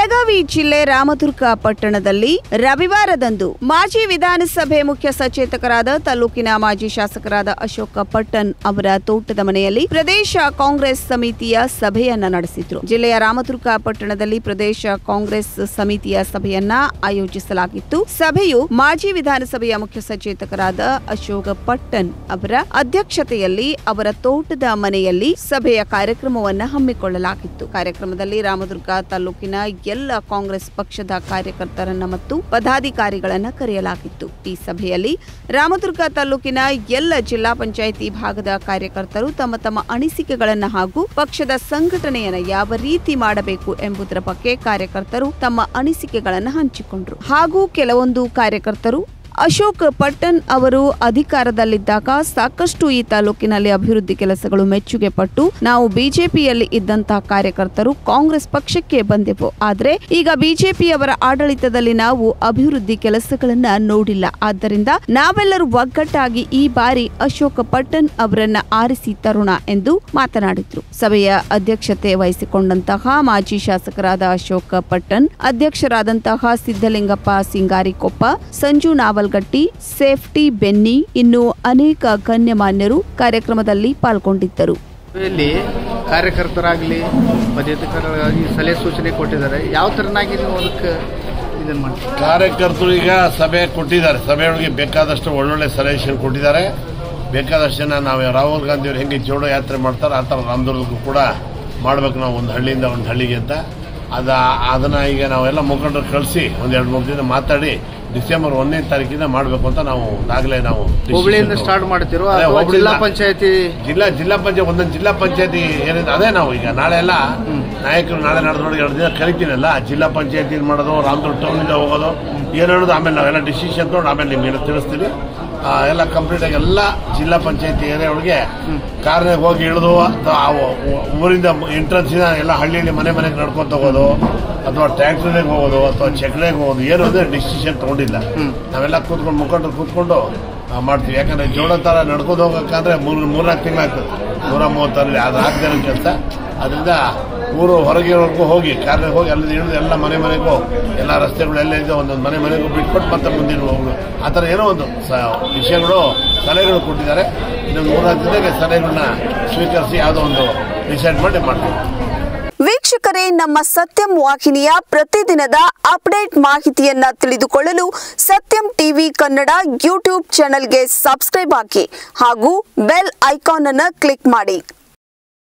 ಬೆಳಗಾವಿ ಜಿಲ್ಲೆ ರಾಮದುರ್ಗ ಪಟ್ಟಣದಲ್ಲಿ ರವಿವಾರದಂದು ಮಾಜಿ ವಿಧಾನಸಭೆ ಮುಖ್ಯ ಸಚೇತಕರಾದ ತಾಲೂಕಿನ ಮಾಜಿ ಶಾಸಕರಾದ ಅಶೋಕ ಪಟ್ಟಣ್ ಅವರ ತೋಟದ ಮನೆಯಲ್ಲಿ ಪ್ರದೇಶ ಕಾಂಗ್ರೆಸ್ ಸಮಿತಿಯ ಸಭೆಯನ್ನ ನಡೆಸಿದ್ರು ಜಿಲ್ಲೆಯ ರಾಮದುರ್ಗ ಪಟ್ಟಣದಲ್ಲಿ ಪ್ರದೇಶ ಕಾಂಗ್ರೆಸ್ ಸಮಿತಿಯ ಸಭೆಯನ್ನ ಆಯೋಜಿಸಲಾಗಿತ್ತು ಸಭೆಯು ಮಾಜಿ ವಿಧಾನಸಭೆಯ ಮುಖ್ಯ ಸಚೇತಕರಾದ ಅಶೋಕ ಪಟ್ಟಣ್ ಅವರ ಅಧ್ಯಕ್ಷತೆಯಲ್ಲಿ ಅವರ ತೋಟದ ಮನೆಯಲ್ಲಿ ಸಭೆಯ ಕಾರ್ಯಕ್ರಮವನ್ನ ಹಮ್ಮಿಕೊಳ್ಳಲಾಗಿತ್ತು ಕಾರ್ಯಕ್ರಮದಲ್ಲಿ ರಾಮದುರ್ಗ ತಾಲೂಕಿನ ಎಲ್ಲ ಕಾಂಗ್ರೆಸ್ ಪಕ್ಷದ ಕಾರ್ಯಕರ್ತರನ್ನ ಮತ್ತು ಪದಾಧಿಕಾರಿಗಳನ್ನ ಕರೆಯಲಾಗಿತ್ತು ಈ ಸಭೆಯಲ್ಲಿ ರಾಮದುರ್ಗ ತಾಲೂಕಿನ ಎಲ್ಲ ಜಿಲ್ಲಾ ಪಂಚಾಯಿತಿ ಭಾಗದ ಕಾರ್ಯಕರ್ತರು ತಮ್ಮ ತಮ್ಮ ಅನಿಸಿಕೆಗಳನ್ನ ಹಾಗೂ ಪಕ್ಷದ ಸಂಘಟನೆಯನ್ನ ಯಾವ ರೀತಿ ಮಾಡಬೇಕು ಎಂಬುದರ ಬಗ್ಗೆ ಕಾರ್ಯಕರ್ತರು ತಮ್ಮ ಅನಿಸಿಕೆಗಳನ್ನ ಹಂಚಿಕೊಂಡ್ರು ಹಾಗೂ ಕೆಲವೊಂದು ಕಾರ್ಯಕರ್ತರು ಅಶೋಕ್ ಪಟ್ಟಣ್ ಅವರು ಅಧಿಕಾರದಲ್ಲಿದ್ದಾಗ ಸಾಕಷ್ಟು ಈ ತಾಲೂಕಿನಲ್ಲಿ ಅಭಿವೃದ್ಧಿ ಕೆಲಸಗಳು ಮೆಚ್ಚುಗೆ ಪಟ್ಟು ನಾವು ಬಿಜೆಪಿಯಲ್ಲಿ ಇದ್ದಂತಹ ಕಾರ್ಯಕರ್ತರು ಕಾಂಗ್ರೆಸ್ ಪಕ್ಷಕ್ಕೆ ಬಂದೆವು ಆದ್ರೆ ಈಗ ಬಿಜೆಪಿಯವರ ಆಡಳಿತದಲ್ಲಿ ನಾವು ಅಭಿವೃದ್ಧಿ ಕೆಲಸಗಳನ್ನ ನೋಡಿಲ್ಲ ಆದ್ದರಿಂದ ನಾವೆಲ್ಲರೂ ಒಗ್ಗಟ್ಟಾಗಿ ಈ ಬಾರಿ ಅಶೋಕ್ ಪಟ್ಟಣ್ ಅವರನ್ನ ಆರಿಸಿ ತರೋಣ ಎಂದು ಮಾತನಾಡಿದ್ರು ಸಭೆಯ ಅಧ್ಯಕ್ಷತೆ ವಹಿಸಿಕೊಂಡಂತಹ ಮಾಜಿ ಶಾಸಕರಾದ ಅಶೋಕ್ ಪಟ್ಟಣ್ ಅಧ್ಯಕ್ಷರಾದಂತಹ ಸಿದ್ದಲಿಂಗಪ್ಪ ಸಿಂಗಾರಿಕೊಪ್ಪ ಸಂಜು ನಾವಲ್ಗಟ್ಟಿ ಸೇಫ್ಟಿ ಬೆನ್ನಿ ಇನ್ನು ಅನೇಕ ಗಣ್ಯಮಾನ್ಯರು ಕಾರ್ಯಕ್ರಮದಲ್ಲಿ ಪಾಲ್ಗೊಂಡಿದ್ದರು ಇಲ್ಲಿ ಕಾರ್ಯಕರ್ತರಾಗಲಿ ಪದಾಧಿಕಾರಿಗಳಾಗಿ ಸಲಹೆ ಸೂಚನೆ ಕೊಟ್ಟಿದ್ದಾರೆ ಯಾವ ಥರನಾಗಿ ನೀವು ಅದಕ್ಕೆ ಇದನ್ನು ಮಾಡ್ತೀವಿ ಕಾರ್ಯಕರ್ತರು ಈಗ ಸಭೆ ಕೊಟ್ಟಿದ್ದಾರೆ ಸಭೆಯೊಳಗೆ ಬೇಕಾದಷ್ಟು ಒಳ್ಳೊಳ್ಳೆ ಸಲಹೆಷನ್ ಕೊಟ್ಟಿದ್ದಾರೆ ಬೇಕಾದಷ್ಟು ಜನ ನಾವು ರಾಹುಲ್ ಗಾಂಧಿ ಅವರು ಹೆಂಗೆ ಜೋಡೋ ಯಾತ್ರೆ ಮಾಡ್ತಾರೆ ಆ ಥರ ರಾಮದುರ್ಗಕ್ಕೂ ಕೂಡ ಮಾಡ್ಬೇಕು ನಾವು ಒಂದು ಹಳ್ಳಿಯಿಂದ ಒಂದು ಹಳ್ಳಿಗೆ ಅಂತ ಅದ ಅದನ್ನ ಈಗ ನಾವೆಲ್ಲ ಮುಖಂಡರು ಕಳಿಸಿ ಒಂದು ಎರಡು ಮೂರು ದಿನ ಮಾತಾಡಿ ಡಿಸೆಂಬರ್ ಒಂದನೇ ತಾರೀಕಿಂದ ಮಾಡಬೇಕು ಅಂತ ನಾವು ಆಗಲೇ ನಾವು ಹುಬ್ಳಿಯಿಂದ ಸ್ಟಾರ್ಟ್ ಮಾಡ್ತಿರೋ ಅದೇ, ಅಥವಾ ಹುಬ್ಳಿಯಿಂದ. ಜಿಲ್ಲಾ ಪಂಚಾಯತಿ ಜಿಲ್ಲಾ ಜಿಲ್ಲಾ ಪಂಚಾಯತ್ ಒಂದೊಂದು ಜಿಲ್ಲಾ ಪಂಚಾಯತಿ ಏನಿದೆ ಅದೇ ನಾವು ಈಗ ನಾಳೆ ಎಲ್ಲ ನಾಯಕರು ನಾಳೆ ನಡೆದೊಳಗೆ ಎರಡು ದಿನ ಕರಿತೀನಲ್ಲ ಜಿಲ್ಲಾ ಪಂಚಾಯತಿ ಮಾಡೋದು ರಾಮದುರ್ಗ ಟೌನಿಂದ ಹೋಗೋದು ಏನು ಹೇಳೋದು ಆಮೇಲೆ ನಾವೆಲ್ಲ ಡಿಸಿಷನ್ ತೊಗೊಂಡು ಆಮೇಲೆ ನಿಮ್ಗೆಲ್ಲ ತಿಳಿಸ್ತೀನಿ ಆ, ಎಲ್ಲ ಕಂಪ್ಲೀಟ್ ಆಗಿ ಎಲ್ಲ ಜಿಲ್ಲಾ ಪಂಚಾಯತಿ ಏರಿಯಾ ಒಳಗೆ ಕಾರ್ನಾಗ ಹೋಗಿ ಇಳಿದು ಅಥವಾ ಆ ಊ- ಊರಿಂದ ಎಂಟ್ರೆನ್ಸ್ ಎಲ್ಲ ಹಳ್ಳಿಯಲ್ಲಿ ಮನೆ ಮನೆಗೆ ನಡ್ಕೊಂತ ಹೋಗೋದು ಅಥವಾ ಟ್ಯಾಕ್ಟ್ರಿಗೆ ಹೋಗೋದು ಅಥವಾ ಚೆಕ್ಡೆಗೆ ಹೋಗೋದು ಏನು ಅಂದ್ರೆ ಡಿಸಿಷನ್ ತಗೊಂಡಿಲ್ಲ ನಾವೆಲ್ಲ ಕೂತ್ಕೊಂಡು ಮುಖಂಡರು ಕೂತ್ಕೊಂಡು ಆ, ಮಾಡ್ತೀವಿ ಯಾಕಂದ್ರೆ ಜೋಡ ತರ ನಡ್ಕೊಂಡು ಹೋಗಕ್ಕಂದ್ರೆ ಮೂರ್ ಮೂರ್ನಾಲ್ಕು ತಿಂಗಳಾಗ್ತದೆ ನೂರ ಮೂವತ್ತರಲ್ಲಿ ಅದು ಆಗ್ದಿರೋ ಕೆಲಸ ಅದರಿಂದ ಊರು ಹೊರಗಿರೋರ್ಗೂ ಹೋಗಿ ಕಾರ್ನಾಗ ಹೋಗಿ ಅಲ್ಲಿ ಇಳಿದು ಎಲ್ಲ ಮನೆ ಮನೆಗೂ ಎಲ್ಲ ರಸ್ತೆಗಳು ಎಲ್ಲ ಇದೆ ಒಂದೊಂದು ಮನೆ ಮನೆಗೂ ಬಿಟ್ಕೊಟ್ಟು ಮತ್ತೆ ಮುಂದಿನ ಹೋಗ್ಲು ಆ ಥರ ಏನೋ ಒಂದು ಸ- ವಿಷಯಗಳು ಸಲಹೆಗಳು ಕೊಟ್ಟಿದ್ದಾರೆ ಇನ್ನೊಂದು ಮೂರ್ನಾಲ್ಕು ದಿನಕ್ಕೆ ಸಲಹೆಗಳನ್ನ ಸ್ವೀಕರಿಸಿ ಯಾವುದೋ ಒಂದು ಡಿಸೈಡ್ ಮಾಡಿ ಮಾಡ್ತೀವಿ ವೀಕ್ಷಕರೇ ನಮ್ಮ ಸತ್ಯಂ ವಾಹಿನಿಯ ಪ್ರತಿದಿನದ ಅಪ್ಡೇಟ್ ಮಾಹಿತಿಯನ್ನ ತಿಳಿದುಕೊಳ್ಳಲು ಸತ್ಯಂ ಟಿವಿ ಕನ್ನಡ ಯೂಟ್ಯೂಬ್ ಚಾನೆಲ್ಗೆ ಸಬ್ಸ್ಕ್ರೈಬ್ ಆಗಿ ಹಾಗೂ ಬೆಲ್ ಐಕಾನ್ ಅನ್ನು ಕ್ಲಿಕ್ ಮಾಡಿ